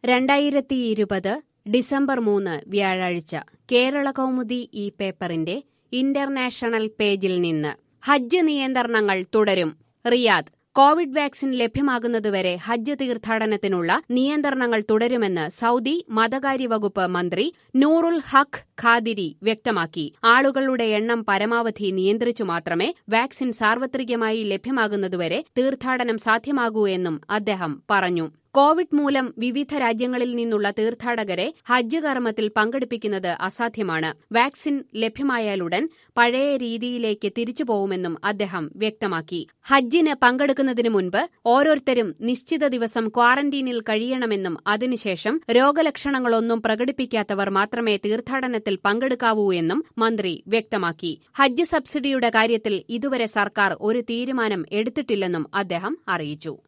രണ്ടായിരത്തി ഇരുപത് ഡിസംബർ മൂന്ന് വ്യാഴാഴ്ച കേരള കൗമുദി ഈ പേപ്പറിന്റെ ഇന്റർനാഷണൽ പേജിൽ നിന്ന് ഹജ്ജ് നിയന്ത്രണങ്ങൾ തുടരും റിയാദ് കോവിഡ് വാക്സിൻ ലഭ്യമാകുന്നതുവരെ ഹജ്ജ് തീർത്ഥാടനത്തിനുള്ള നിയന്ത്രണങ്ങൾ തുടരുമെന്ന് സൌദി മതകാര്യ വകുപ്പ് മന്ത്രി നൂറുൽ ഹഖ് ഖാദിരി വ്യക്തമാക്കി ആളുകളുടെ എണ്ണം പരമാവധി നിയന്ത്രിച്ചു മാത്രമേ വാക്സിൻ സാർവത്രികമായി ലഭ്യമാകുന്നതുവരെ തീർത്ഥാടനം സാധ്യമാകൂ എന്നും അദ്ദേഹം പറഞ്ഞു കോവിഡ് മൂലം വിവിധ രാജ്യങ്ങളിൽ നിന്നുള്ള തീർത്ഥാടകരെ ഹജ്ജ് കർമ്മത്തിൽ പങ്കെടുപ്പിക്കുന്നത് അസാധ്യമാണ് വാക്സിൻ ലഭ്യമായാലുടൻ പഴയ രീതിയിലേക്ക് തിരിച്ചുപോകുമെന്നും അദ്ദേഹം വ്യക്തമാക്കി ഹജ്ജിന് പങ്കെടുക്കുന്നതിനു മുൻപ് ഓരോരുത്തരും നിശ്ചിത ദിവസം ക്വാറന്റീനിൽ കഴിയണമെന്നും അതിനുശേഷം രോഗലക്ഷണങ്ങളൊന്നും പ്രകടിപ്പിക്കാത്തവർ മാത്രമേ തീർത്ഥാടനത്തിൽ പങ്കെടുക്കാവൂ എന്നും മന്ത്രി വ്യക്തമാക്കി ഹജ്ജ് സബ്സിഡിയുടെ കാര്യത്തിൽ ഇതുവരെ സർക്കാർ ഒരു തീരുമാനം എടുത്തിട്ടില്ലെന്നും അദ്ദേഹം അറിയിച്ചു